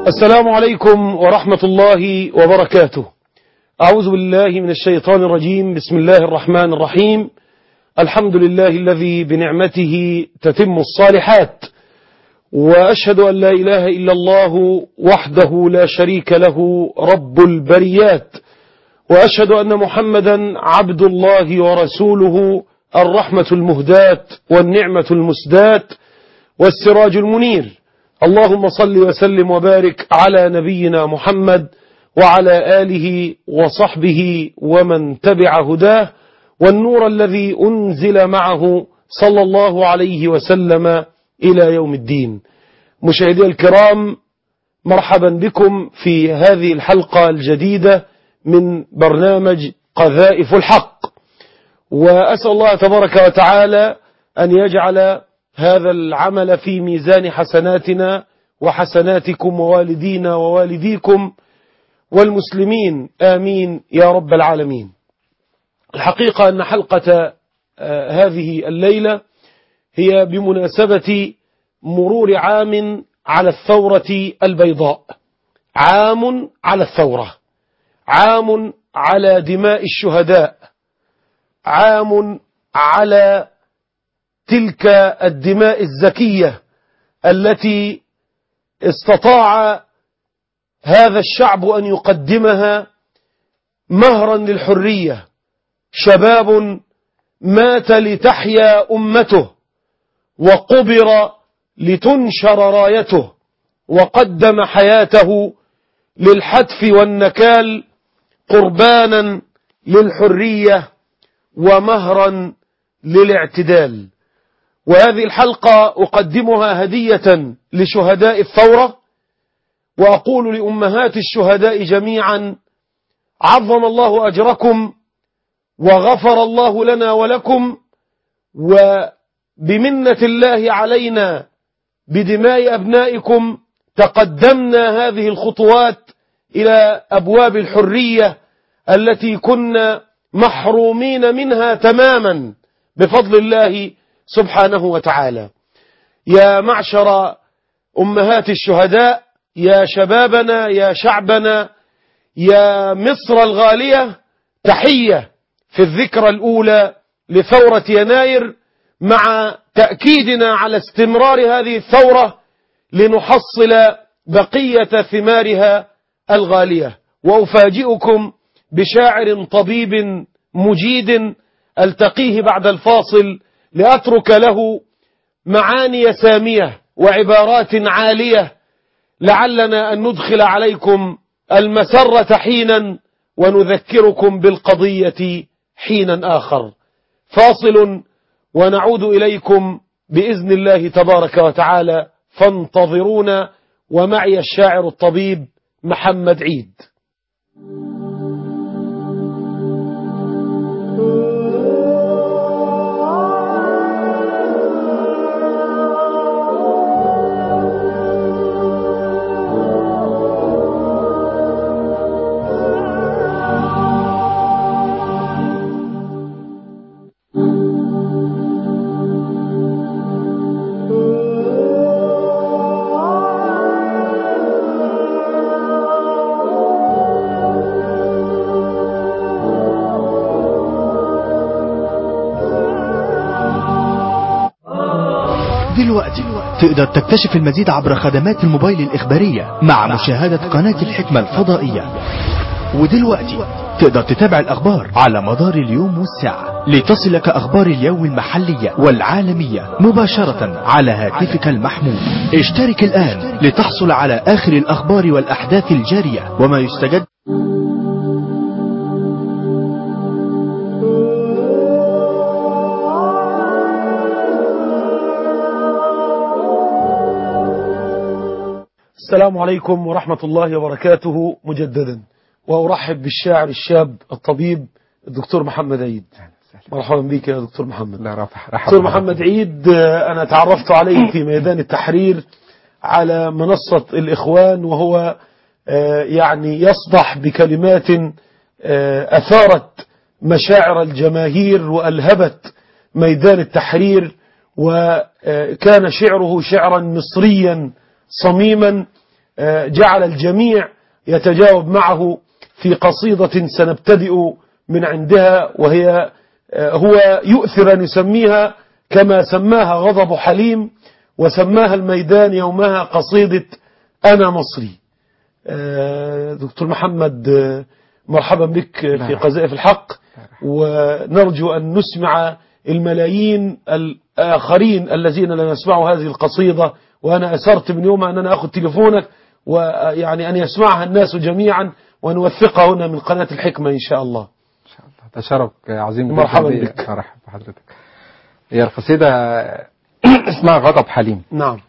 السلام عليكم ورحمة الله وبركاته أعوذ بالله من الشيطان الرجيم بسم الله الرحمن الرحيم الحمد لله الذي بنعمته تتم الصالحات وأشهد أن لا إله إلا الله وحده لا شريك له رب البريات وأشهد أن محمدا عبد الله ورسوله الرحمة المهداة والنعمة المسداة والسراج المنير اللهم صل وسلم وبارك على نبينا محمد وعلى آله وصحبه ومن تبع هداه والنور الذي أنزل معه صلى الله عليه وسلم إلى يوم الدين مشاهدي الكرام مرحبا بكم في هذه الحلقة الجديدة من برنامج قذائف الحق وأسأل الله تبارك وتعالى أن يجعل هذا العمل في ميزان حسناتنا وحسناتكم ووالدينا ووالديكم والمسلمين آمين يا رب العالمين الحقيقة أن حلقة هذه الليلة هي بمناسبة مرور عام على الثورة البيضاء عام على الثورة عام على دماء الشهداء عام على تلك الدماء الزكية التي استطاع هذا الشعب أن يقدمها مهرا للحرية شباب مات لتحيا أمته وقبر لتنشر رايته وقدم حياته للحتف والنكال قربانا للحرية ومهرا للاعتدال وهذه الحلقة أقدمها هدية لشهداء الثورة وأقول لأمهات الشهداء جميعا عظم الله أجركم وغفر الله لنا ولكم وبمنة الله علينا بدماء أبنائكم تقدمنا هذه الخطوات إلى أبواب الحرية التي كنا محرومين منها تماما بفضل الله سبحانه وتعالى يا معشر أمهات الشهداء يا شبابنا يا شعبنا يا مصر الغالية تحية في الذكرى الأولى لثورة يناير مع تأكيدنا على استمرار هذه الثورة لنحصل بقية ثمارها الغالية وأفاجئكم بشاعر طبيب مجيد ألتقيه بعد الفاصل لأترك له معاني سامية وعبارات عالية لعلنا أن ندخل عليكم المسرة حينا ونذكركم بالقضية حينا آخر فاصل ونعود إليكم بإذن الله تبارك وتعالى فانتظرونا ومعي الشاعر الطبيب محمد عيد دلوقتي تقدر تكتشف المزيد عبر خدمات الموبايل الإخبارية مع مشاهدة قناة الحكمة الفضائية ودلوقتي تقدر تتابع الأخبار على مدار اليوم والساعة لتصلك أخبار اليوم المحلية والعالمية مباشرة على هاتفك المحمول اشترك الآن لتحصل على آخر الأخبار والأحداث الجارية وما يستجد السلام عليكم ورحمة الله وبركاته مجددا وأرحب بالشاعر الشاب الطبيب الدكتور محمد عيد مرحبا بك يا دكتور محمد لا رفح دكتور محمد عيد أنا تعرفت عليه في ميدان التحرير على منصة الإخوان وهو يعني يصدح بكلمات أثارت مشاعر الجماهير وألهبت ميدان التحرير وكان شعره شعرا مصريا صميما آه، جعل الجميع يتجاوب معه في قصيدة سنبتدئ من عندها وهي آه، هو يؤثر أن يسميها كما سماها غضب حليم وسماها الميدان يومها قصيدة أنا مصري آه، دكتور محمد آه، مرحبا بك في قذائف الحق ونرجو أن نسمع الملايين الآخرين الذين لم يسمعوا هذه القصيدة وأنا أسرت من يومها أن أنا أخذ تليفونك ويعني أن يسمعها الناس جميعا ونوثقها هنا من قناة الحكمة إن شاء الله إن شاء الله ده شرف عظيم جداً مرحبا لي. بك. مرحبا بحضرتك هي القصيدة اسمها غضب حليم نعم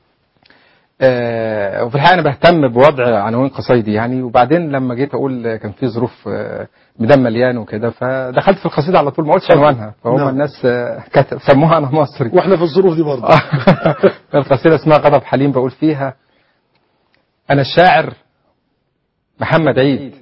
آه، وفي الحقيقة أنا بهتم بوضع عناوين قصايدي يعني وبعدين لما جيت أقول كان في ظروف آه، ميدان مليان وكده فدخلت في القصيدة على طول ما قلتش عنوانها فهم نعم. الناس آه، كتب سموها أنا مصري وإحنا في الظروف دي برضه القصيدة اسمها غضب حليم بقول فيها أنا الشاعر محمد عيد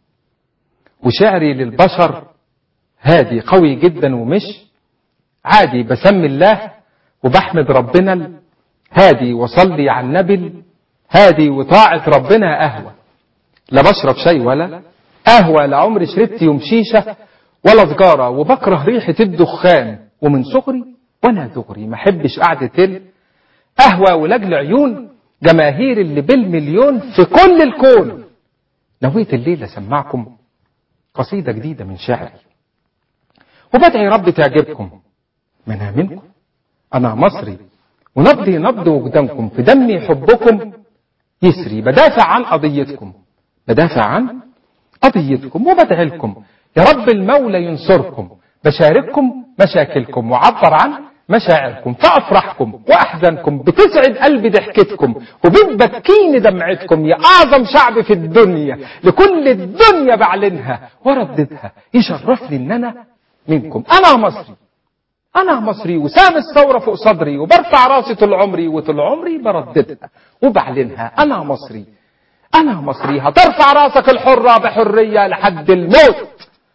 وشعري للبشر هادي قوي جدا ومش عادي بسمي الله وبحمد ربنا هادي وصلي على النبي هادي وطاعة ربنا قهوة لا بشرب شاي ولا قهوة لا عمري شربت يوم شيشة ولا سجارة وبكره ريحة الدخان ومن صغري وانا دغري ما احبش قعدة القهوة ولاجل عيون جماهير اللي بالمليون في كل الكون نويت الليلة اسمعكم قصيدة جديدة من شعري وبدعي رب تعجبكم ما انا منكم انا مصري ونبضي نبض وجدانكم في دمي حبكم يسري بدافع عن قضيتكم بدافع عن قضيتكم وبدعي لكم يا رب المولى ينصركم بشارككم مشاكلكم وعبر عن مشاعركم فأفرحكم وأحزنكم بتسعد قلبي ضحكتكم وبتبكيني دمعتكم يا أعظم شعب في الدنيا لكل الدنيا بعلنها ورددها يشرفني إن أنا منكم أنا مصري أنا مصري وسام الثورة فوق صدري وبرفع راسي طول عمري وطول عمري برددها وبعلنها أنا مصري أنا مصري هترفع راسك الحرة بحرية لحد الموت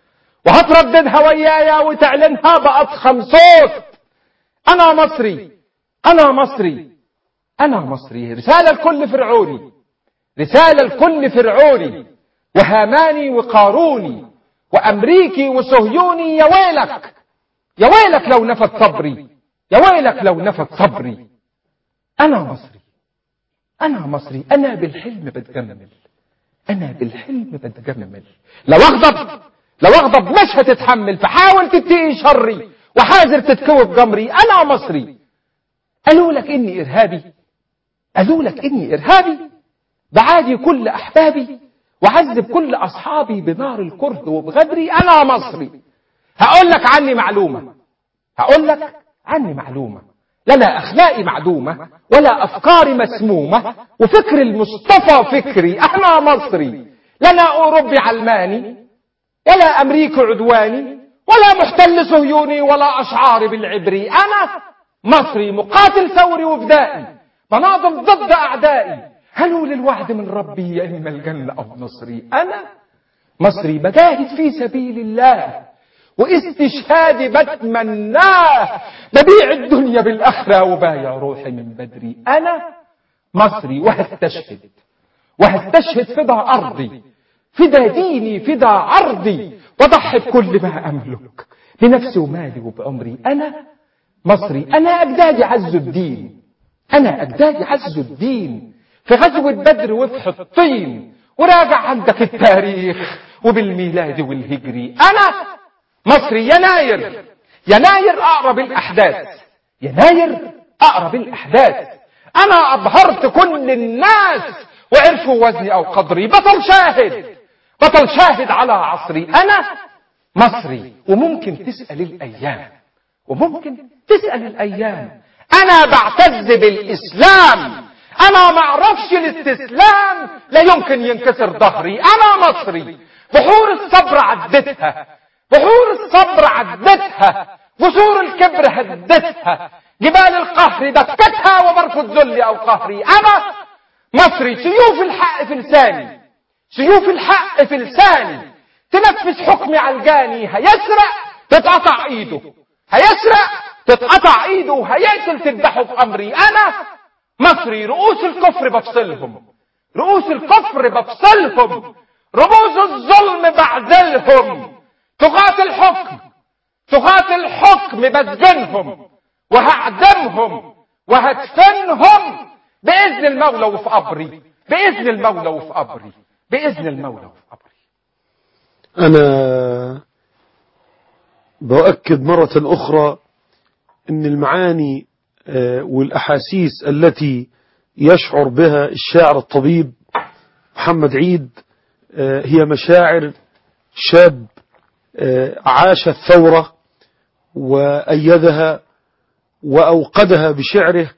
وهترددها ويايا وتعلنها بأضخم صوت أنا مصري أنا مصري أنا مصري رسالة لكل فرعوني رسالة لكل فرعوني وهاماني وقاروني وأمريكي وصهيوني يا ويلك يا ويلك لو نفت صبري يا ويلك لو نفت صبري أنا مصري أنا مصري أنا بالحلم بتجمل أنا بالحلم بتجمل لو أغضب لو أغضب مش هتتحمل فحاول تتقي شري وحاذر تتكوب جمري أنا مصري قالوا لك إني إرهابي قالوا لك إني إرهابي بعادي كل أحبابي وعذب كل أصحابي بنار الكره وبغدري أنا مصري هقول لك عني معلومة هقول لك عني معلومة لنا أخلاقي معدومة ولا أفكاري مسمومة وفكر المصطفى فكري أنا مصري لنا أوروبي علماني ولا أمريكي عدواني ولا محتل صهيوني ولا أشعاري بالعبري أنا مصري مقاتل ثوري وفدائي بناضل ضد أعدائي هلوا للوعد من ربي يا إما الجنة أو نصري أنا مصري بجاهد في سبيل الله واستشهادي بتمناه ببيع الدنيا بالآخرة وبايع روحي من بدري أنا مصري وهستشهد وهستشهد فدا أرضي فدا ديني فدا عرضي وضحي بكل ما أملك بنفسي ومالي وبعمري أنا مصري أنا أجدادي عزوا الدين أنا أجدادي عزوا الدين في غزوة بدر وفي حطين وراجع عندك التاريخ وبالميلاد والهجري أنا مصري يناير يناير أقرب الأحداث يناير أقرب الأحداث أنا أبهرت كل الناس وعرفوا وزني أو قدري بطل شاهد بطل شاهد على عصري أنا مصري وممكن تسأل الأيام وممكن تسأل الأيام أنا بعتز بالإسلام أنا ما أعرفش الاستسلام لا يمكن ينكسر ظهري أنا مصري بحور الصبر عدتها بحور الصبر عدتها جسور الكبر هدتها جبال القهر دكتها وبرفض ذلي أو قهري أنا مصري سيوف الحق في لساني سيوف الحق في لساني تنفذ حكمي على الجاني هيسرق تتقطع ايده هيسرق تتقطع ايده وهيقتل تذبحه في امري انا مصري رؤوس الكفر بفصلهم رؤوس الكفر بفصلهم رموز الظلم بعزلهم طغاة الحكم طغاة الحكم بسجنهم وهعدمهم وهدفنهم بإذن المولى وفي قبري بإذن المولى وفي قبري بإذن المولى وفي قبري أنا بؤكد مرة أخرى أن المعاني آه، والأحاسيس التي يشعر بها الشاعر الطبيب محمد عيد آه، هي مشاعر شاب آه، عاش الثورة وأيدها وأوقدها بشعره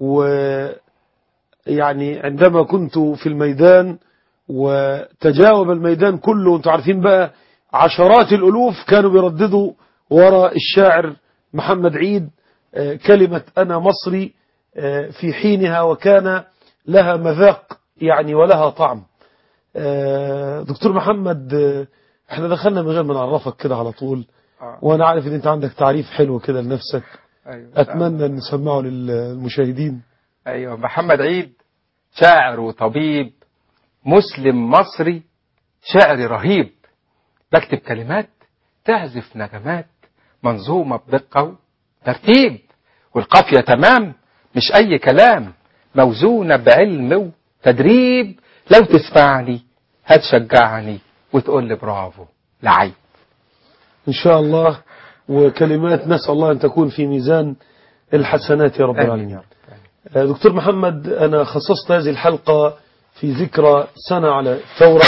ويعني عندما كنت في الميدان وتجاوب الميدان كله انتوا عارفين بقى عشرات الألوف كانوا بيرددوا وراء الشاعر محمد عيد آه، كلمة أنا مصري آه، في حينها وكان لها مذاق يعني ولها طعم آه، دكتور محمد آه، احنا دخلنا من غير ما نعرفك كده على طول آه. وانا عارف ان انت عندك تعريف حلو كده لنفسك أيوة. اتمنى ان نسمعه للمشاهدين أيوة محمد عيد شاعر وطبيب مسلم مصري شعري رهيب بكتب كلمات تعزف نغمات منظومة بدقة وترتيب والقافية تمام مش أي كلام موزونة بعلم وتدريب لو تسمعني هتشجعني وتقول لي برافو لعيب ان شاء الله وكلمات نسأل الله ان تكون في ميزان الحسنات يا رب آمين يا العالمين رب. آه، دكتور محمد أنا خصصت هذه الحلقة في ذكرى سنة على الثورة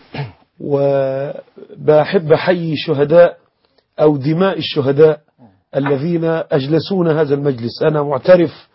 وبحب أحيي شهداء أو دماء الشهداء الذين أجلسون هذا المجلس أنا معترف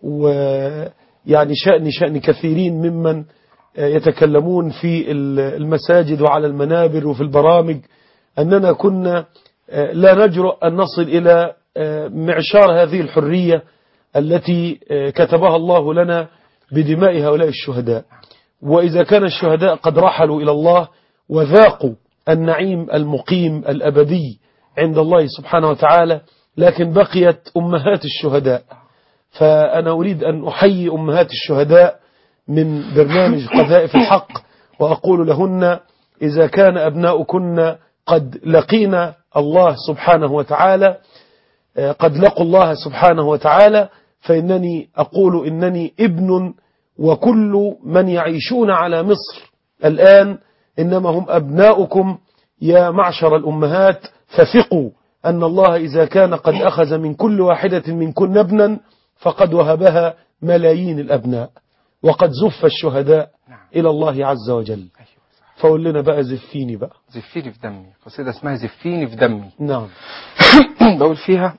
ويعني شأني شأن كثيرين ممن آه، يتكلمون في ال- المساجد وعلى المنابر وفي البرامج أننا كنا آه، لا نجرؤ أن نصل إلى آه، معشار هذه الحرية التي آه، كتبها الله لنا بدماء هؤلاء الشهداء وإذا كان الشهداء قد رحلوا إلى الله وذاقوا النعيم المقيم الأبدي عند الله سبحانه وتعالى لكن بقيت أمهات الشهداء فأنا أريد أن أحيي أمهات الشهداء من برنامج قذائف الحق وأقول لهن إذا كان أبناؤكن قد لقينا الله سبحانه وتعالى آه، قد لقوا الله سبحانه وتعالى فإنني أقول إنني ابن وكل من يعيشون على مصر الآن إنما هم أبناؤكم يا معشر الأمهات فثقوا أن الله إذا كان قد أخذ من كل واحدة منكن ابنا فقد وهبها ملايين الأبناء وقد زف الشهداء نعم. إلى الله عز وجل أيوة صح. فقول لنا بقى زفيني بقى زفيني في دمي قصيدة اسمها زفيني في دمي نعم بقول فيها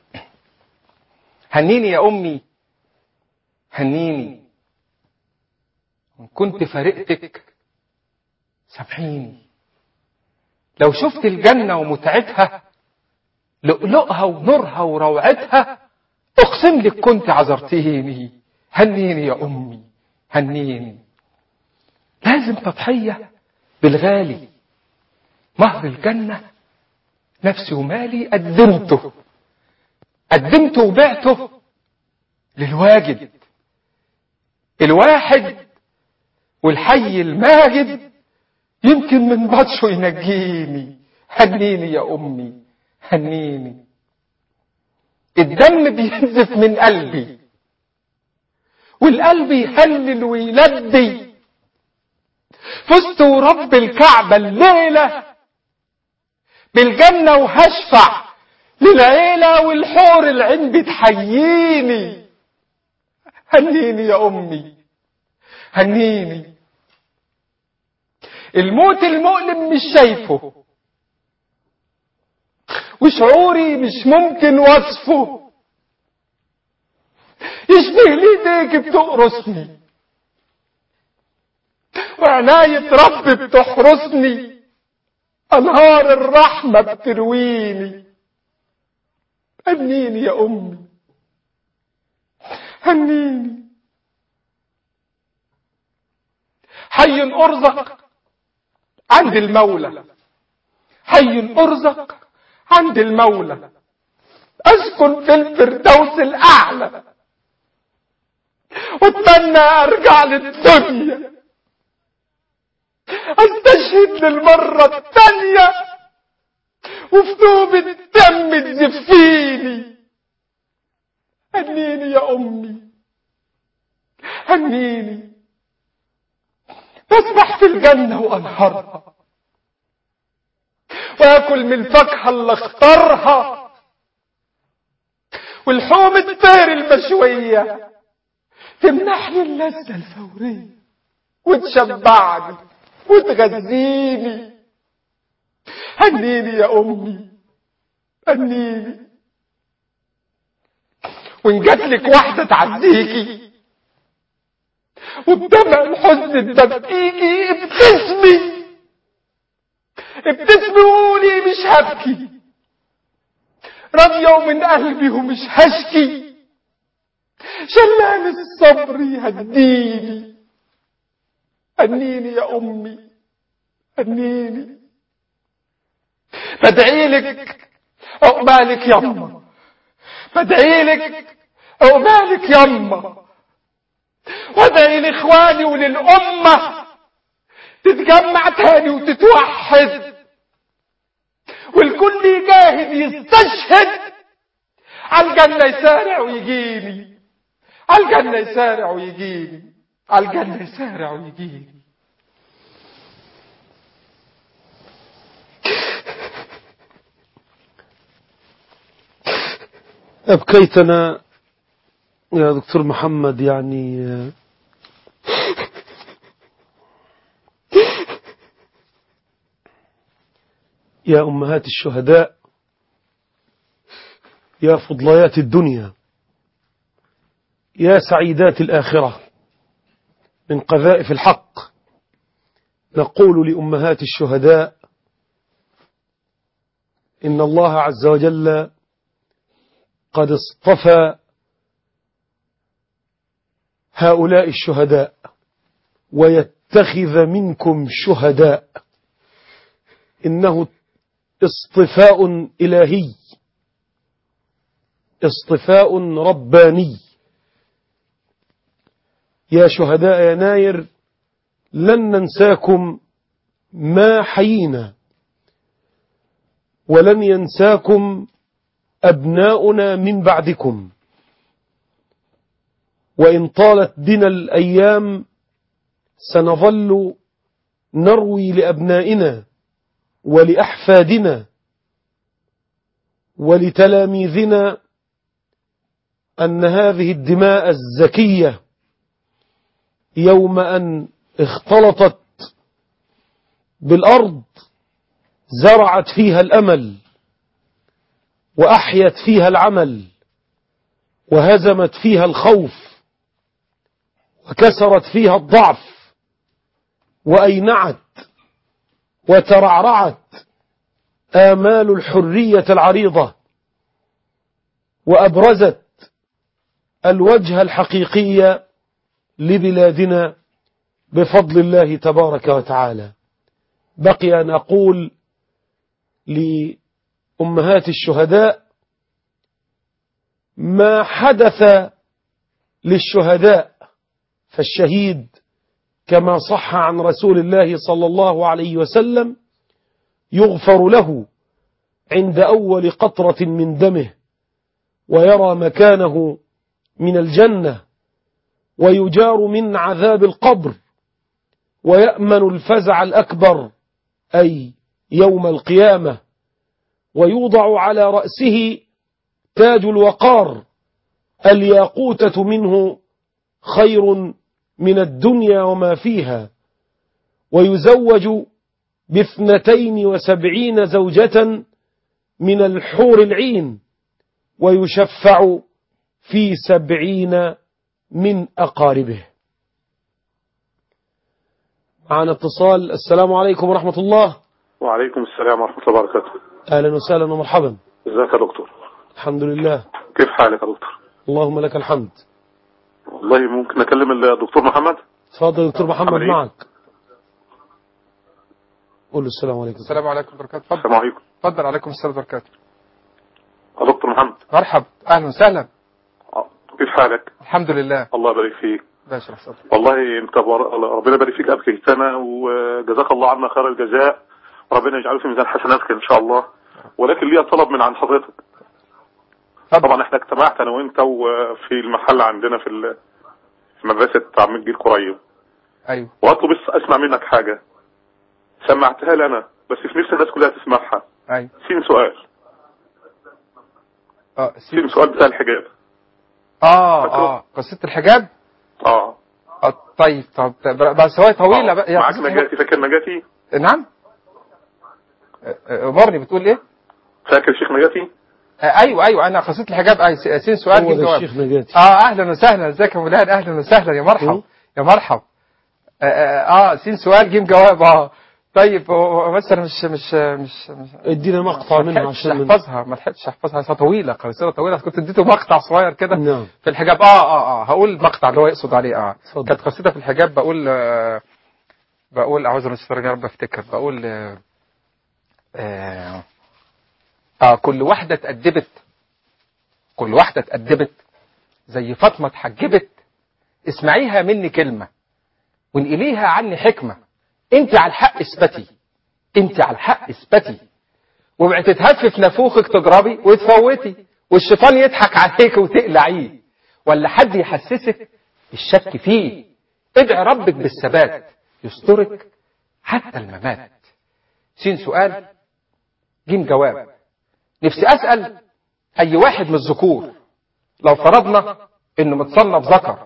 هنيني يا أمي هنيني وإن كنت فارقتك سامحيني لو شفت الجنة ومتعتها لؤلؤها ونورها وروعتها أقسم لك كنت عذرتيني هنيني يا أمي هنيني لازم تضحية بالغالي مهر الجنة نفسي ومالي قدمته قدمته وبعته للواجد الواحد والحي الماجد يمكن من بطشه ينجيني هنيني يا أمي هنيني الدم بينزف من قلبي والقلب يهلل ويلبي فزت ورب الكعبة الليلة بالجنة وهشفع للعيلة والحور العين بتحييني هنيني يا أمي هنيني الموت المؤلم مش شايفه وشعوري مش ممكن وصفه يشبه لي ايديك بتقرصني وعناية رب بتحرسني أنهار الرحمة بترويني هنيني يا أمي هنيني حي أرزق عند المولى حي أرزق عند المولى أسكن في الفردوس الأعلى واتمنى أرجع للدنيا استشهد للمرة الثانية وفي نوبة الدم تزفيني هنيني يا أمي هنيني بسبح في الجنة وأنهارها وآكل من الفاكهة اللي اختارها والحوم الطير المشوية تمنحني اللذة الفورية وتشبعني وتغذيني هنيني يا أمي هنيني وإن جاتلك واحدة تعزيكي وبدمع الحزن تبكيكي ابتسمي ابتسمي وقولي مش هبكي راضية ومن قلبي ومش هشكي شلان الصبر يهديني هنيني يا أمي هنيني بدعيلك عقبالك يما بدعيلك عقبالك يما وادعي لاخواني وللأمة تتجمع تاني وتتوحد والكل يجاهد يستشهد على الجنة يسارع ويجيني على الجنة يسارع ويجيني على الجنة يسارع ويجيني أبكيتنا يا دكتور محمد يعني يا أمهات الشهداء يا فضليات الدنيا يا سعيدات الآخرة من قذائف الحق نقول لأمهات الشهداء إن الله عز وجل قد اصطفى هؤلاء الشهداء ويتخذ منكم شهداء إنه اصطفاء إلهي اصطفاء رباني يا شهداء يناير لن ننساكم ما حيينا ولن ينساكم أبناؤنا من بعدكم وإن طالت بنا الأيام سنظل نروي لأبنائنا ولأحفادنا ولتلاميذنا أن هذه الدماء الزكية يوم أن اختلطت بالأرض زرعت فيها الأمل وأحيت فيها العمل وهزمت فيها الخوف وكسرت فيها الضعف وأينعت وترعرعت آمال الحرية العريضة وأبرزت الوجه الحقيقي لبلادنا بفضل الله تبارك وتعالى بقي أن أقول لأمهات الشهداء ما حدث للشهداء فالشهيد كما صح عن رسول الله صلى الله عليه وسلم يغفر له عند أول قطرة من دمه ويرى مكانه من الجنة ويجار من عذاب القبر ويأمن الفزع الأكبر أي يوم القيامة ويوضع على رأسه تاج الوقار الياقوتة منه خير من الدنيا وما فيها ويزوج باثنتين وسبعين زوجة من الحور العين ويشفع في سبعين من أقاربه معنا اتصال السلام عليكم ورحمة الله وعليكم السلام ورحمة الله وبركاته أهلا وسهلا ومرحبا ازيك يا دكتور الحمد لله كيف حالك يا دكتور اللهم لك الحمد والله ممكن اكلم الدكتور محمد تفضل دكتور محمد محمد عيد. معك قول له السلام عليكم السلام عليكم ورحمة الله السلام وبركاته عليكم تفضل عليكم السلام وبركاته يا دكتور محمد مرحب أهلا وسهلا آه، كيف حالك الحمد لله الله يبارك فيك باشا حسن والله انت بر- ربنا يبارك فيك ابكيتنا وجزاك الله عنا خير الجزاء ربنا يجعله في ميزان حسناتك ان شاء الله ولكن ليا طلب من عن حضرتك طبعا احنا اجتمعت انا وانت وفي المحل عندنا في ال- في مدرسه عميد جيل قريب ايوه واطلب بس اسمع منك حاجه سمعتها لي انا بس في نفس الناس كلها تسمعها ايوه سين سؤال اه سين سؤال بتاع الحجاب اه اه قصه الحجاب اه آه طيب طب طب- بس هو طويله بقى معاك قصة نجاتي فاكر نجاتي الحجاب- نعم آه، آه، امرني بتقول ايه فاكر شيخ نجاتي آه، ايوه ايوه انا قصه الحجاب اي س- سين سؤال هو جيب ده جواب الشيخ نجاتي اه اهلا وسهلا ازيك يا فلان اهلا وسهلا يا مرحب مم. يا مرحب اه, آه, آه سين سؤال جيم جواب اه طيب هو- هو بس انا مش مش مش, مش ادينا مقطع ما منها لحقتش عشان احفظها ما لحقتش احفظها هي طويله قصيره طويله كنت اديته مقطع صغير كده نعم. في الحجاب اه اه اه هقول المقطع اللي هو يقصد عليه اه اتفضل. كانت قصيده في الحجاب بقول آه بقول اعوذ بالله من الشيطان الرجيم، يا رب افتكر بقول آه آه, اه كل واحده اتأدبت كل واحده اتأدبت زي فاطمه اتحجبت اسمعيها مني كلمه وانقليها عني حكمه انت على الحق اثبتي انت على الحق اثبتي وابعي تتهف في نافوخك تجربي وتفوتي والشيطان يضحك عليك وتقلعيه ولا حد يحسسك بالشك فيه ادعي ربك بالثبات يسترك حتى الممات سين سؤال جيم جواب نفسي اسال اي واحد من الذكور لو فرضنا انه متصنف ذكر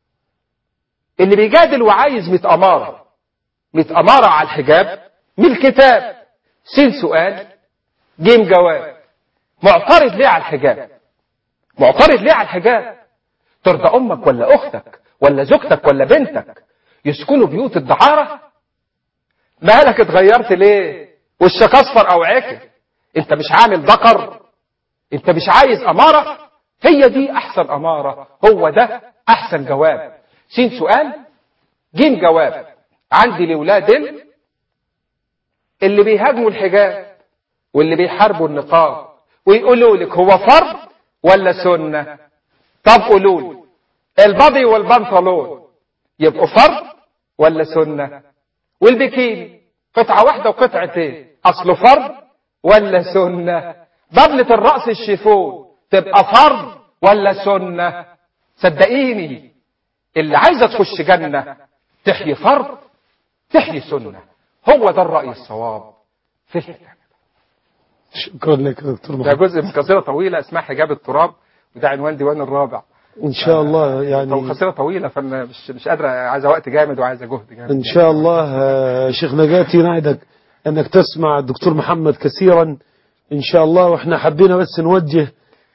اللي بيجادل وعايز مئة اماره مئة اماره على الحجاب من الكتاب سين سؤال جيم جواب معترض ليه على الحجاب معترض ليه على الحجاب ترضى امك ولا اختك ولا زوجتك ولا بنتك يسكنوا بيوت الدعارة مالك اتغيرت ليه وشك اصفر او عكر انت مش عامل ذكر انت مش عايز امارة هي دي احسن امارة هو ده احسن جواب سين سؤال جيم جواب عندي لولاد ال- اللي بيهاجموا الحجاب واللي بيحاربوا النقاب ويقولوا لك هو فرض ولا سنة طب قولوا لي البضي والبنطلون يبقوا فرض ولا سنة والبكيني قطعة واحدة وقطعتين أصله فرض ولا سنة ببلة الرأس الشيفون تبقى فرض ولا سنة صدقيني اللي عايزة تخش جنة تحيي فرض تحيي سنة هو ده الرأي الصواب في الحجاب شكرا لك يا دكتور ده محمد جزء من قصيدة طويلة اسمها حجاب التراب وده عنوان ديوان الرابع ان شاء الله طو- يعني قصيدة طويلة فانا مش مش قادرة عايزة وقت جامد وعايزة جهد جامد ان شاء الله آه، شيخ نجاتي نعدك انك تسمع الدكتور محمد كثيرا ان شاء الله واحنا حبينا بس نوجه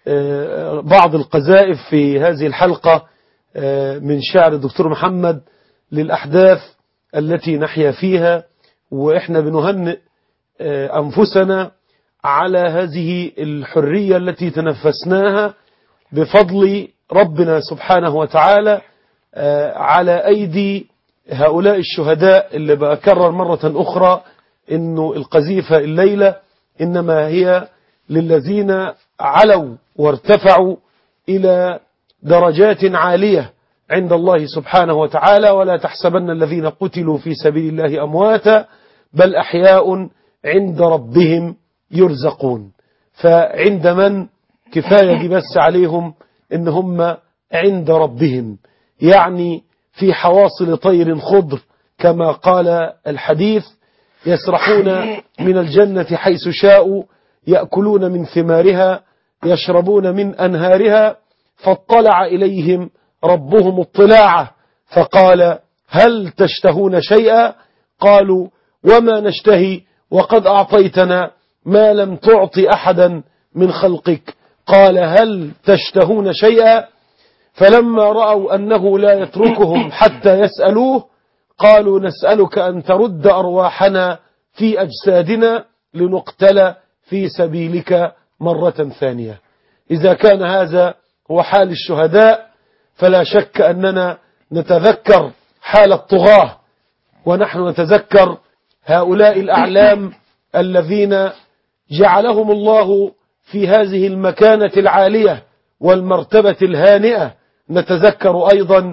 آه، بعض القذائف في هذه الحلقة آه، من شعر الدكتور محمد للأحداث التي نحيا فيها وإحنا بنهنئ آه، أنفسنا على هذه الحرية التي تنفسناها بفضل ربنا سبحانه وتعالى آه، على أيدي هؤلاء الشهداء اللي بأكرر مرة أخرى إنه القذيفة الليلة إنما هي للذين علوا وارتفعوا إلى درجات عالية عند الله سبحانه وتعالى ولا تحسبن الذين قتلوا في سبيل الله أمواتا بل أحياء عند ربهم يرزقون فعند من كفاية دي بس عليهم إن هم عند ربهم يعني في حواصل طير خضر كما قال الحديث يسرحون من الجنة حيث شاءوا يأكلون من ثمارها يشربون من أنهارها فاطلع إليهم ربهم اطلاعه فقال هل تشتهون شيئا قالوا وما نشتهي وقد أعطيتنا ما لم تعط أحدا من خلقك قال هل تشتهون شيئا فلما رأوا أنه لا يتركهم حتى يسألوه قالوا نسألك أن ترد أرواحنا في أجسادنا لنقتل في سبيلك مرة ثانية إذا كان هذا هو حال الشهداء فلا شك أننا نتذكر حال الطغاة ونحن نتذكر هؤلاء الأعلام الذين جعلهم الله في هذه المكانة العالية والمرتبة الهانئة نتذكر أيضا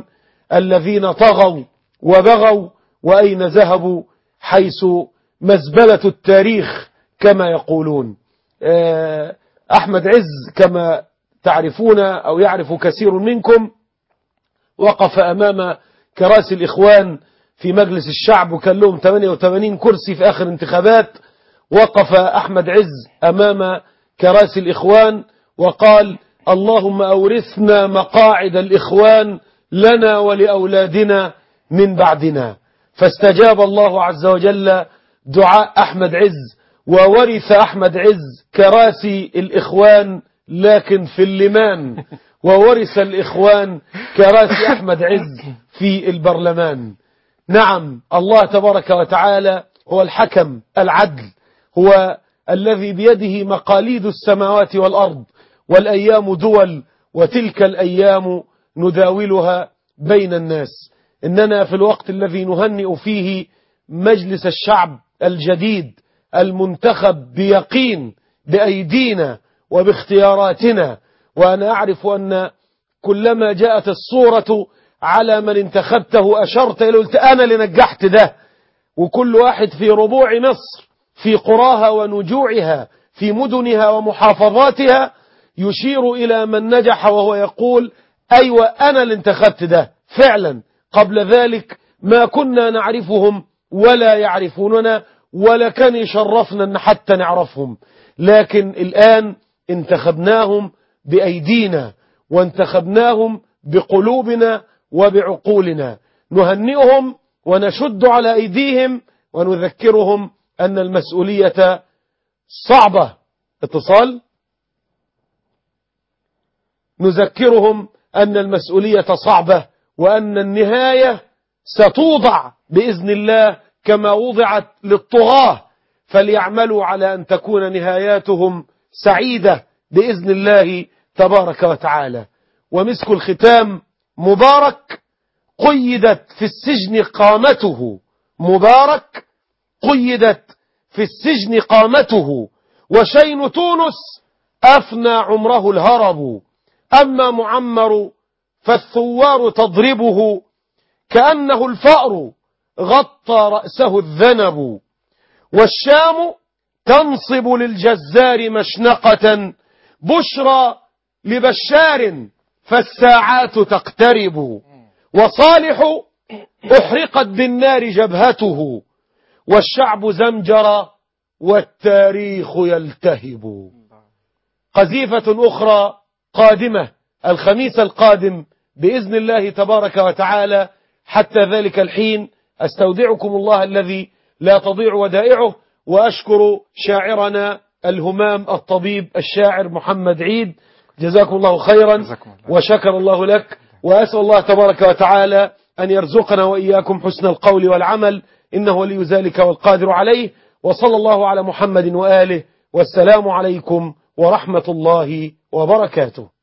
الذين طغوا وبغوا وأين ذهبوا حيث مزبلة التاريخ كما يقولون آه، أحمد عز كما تعرفون أو يعرف كثير منكم وقف أمام كراسي الإخوان في مجلس الشعب وكان لهم 88 كرسي في آخر انتخابات وقف أحمد عز أمام كراسي الإخوان وقال اللهم أورثنا مقاعد الإخوان لنا ولأولادنا من بعدنا فاستجاب الله عز وجل دعاء أحمد عز وورث أحمد عز كراسي الإخوان لكن في اللمان وورث الإخوان كراسي أحمد عز في البرلمان نعم الله تبارك وتعالى هو الحكم العدل هو الذي بيده مقاليد السماوات والأرض والأيام دول وتلك الأيام نداولها بين الناس إننا في الوقت الذي نهنئ فيه مجلس الشعب الجديد المنتخب بيقين بأيدينا وباختياراتنا وأنا أعرف أن كلما جاءت الصورة على من انتخبته أشرت إلى قلت أنا اللي نجحت ده وكل واحد في ربوع مصر في قراها ونجوعها في مدنها ومحافظاتها يشير إلى من نجح وهو يقول أيوة أنا اللي انتخبت ده فعلا قبل ذلك ما كنا نعرفهم ولا يعرفوننا ولا كان يشرفنا أن حتى نعرفهم لكن الآن انتخبناهم بأيدينا وانتخبناهم بقلوبنا وبعقولنا نهنئهم ونشد على أيديهم ونذكرهم أن المسؤولية صعبة اتصال نذكرهم أن المسؤولية صعبة وأن النهاية ستوضع بإذن الله كما وضعت للطغاة فليعملوا على أن تكون نهاياتهم سعيدة بإذن الله تبارك وتعالى ومسك الختام مبارك قيدت في السجن قامته مبارك قيدت في السجن قامته وشين تونس أفنى عمره الهرب أما معمر فالثوار تضربه كأنه الفأر غطى رأسه الذنب والشام تنصب للجزار مشنقة بشرى لبشار فالساعات تقترب وصالح أحرقت بالنار جبهته والشعب زمجر والتاريخ يلتهب قذيفة أخرى قادمة الخميس القادم بإذن الله تبارك وتعالى حتى ذلك الحين أستودعكم الله الذي لا تضيع ودائعه وأشكر شاعرنا الهمام الطبيب الشاعر محمد عيد جزاكم الله خيرا جزاكم الله. وشكر الله لك وأسأل الله تبارك وتعالى أن يرزقنا وإياكم حسن القول والعمل إنه ولي ذلك والقادر عليه وصلى الله على محمد وآله والسلام عليكم ورحمة الله وبركاته